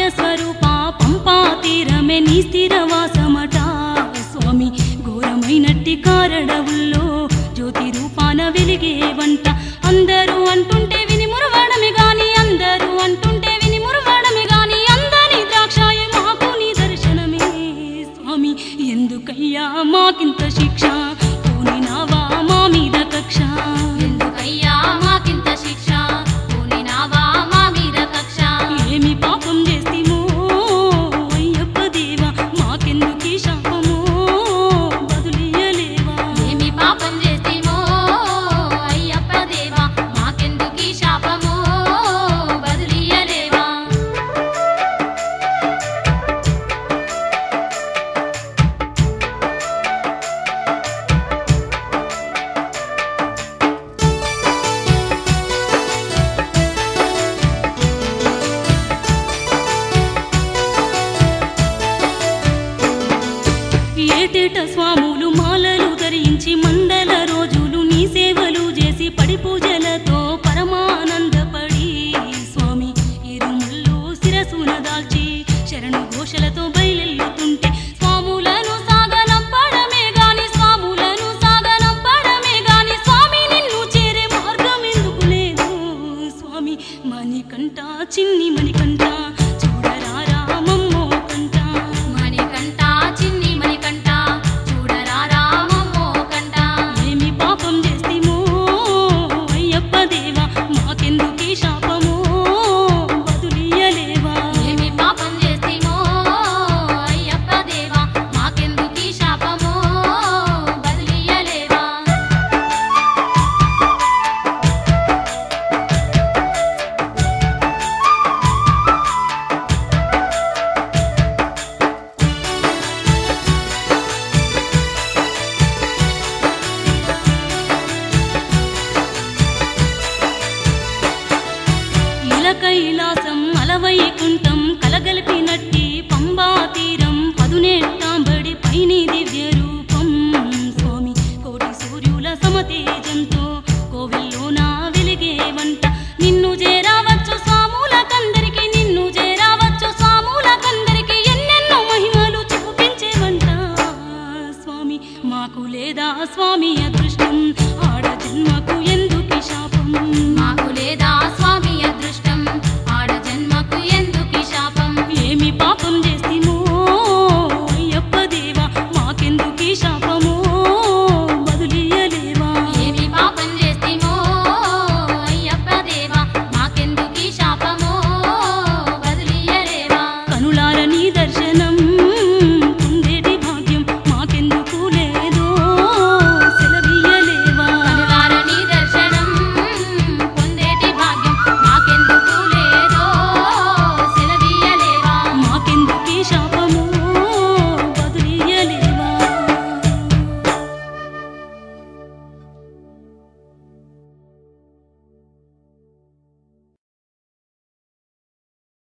స్వరూప పంపా తీరమే నీ స్థిరవాసమట స్వామి ఘోరమైనట్టి కారడవుల్లో జ్యోతి రూపాన వెలిగే వంట అందరూ అంటుంటే విని మురవడమే గాని అందరూ అంటుంటే విని మురవడమే గాని అందని ద్రాక్షాయ మాకు నీ దర్శనమే స్వామి ఎందుకయ్యా మాకింత శిక్ష పోనినావా మా మీద కక్ష ఎందుకయ్యా మాకింత శిక్ష పూనినావా మా మీద కక్ష ఏమి పాపం చేస్తేమో అయ్యప్ప దేవా మాకెందుకీ శాపమో బదులియలేవా ఏమి పాపం చేస్తేమో అయ్యప్ప దేవా మాకెందుకీ శాపమో బదులియలేవా ఏటేట స్వాములు మాలలు ధరించి మండల రోజులు నీ సేవలు చేసి పడి పూజలతో పరమానందపడి స్వామి ఇరుముల్లో శిరసున దాల్చి శరణు ఘోషలతో బయలు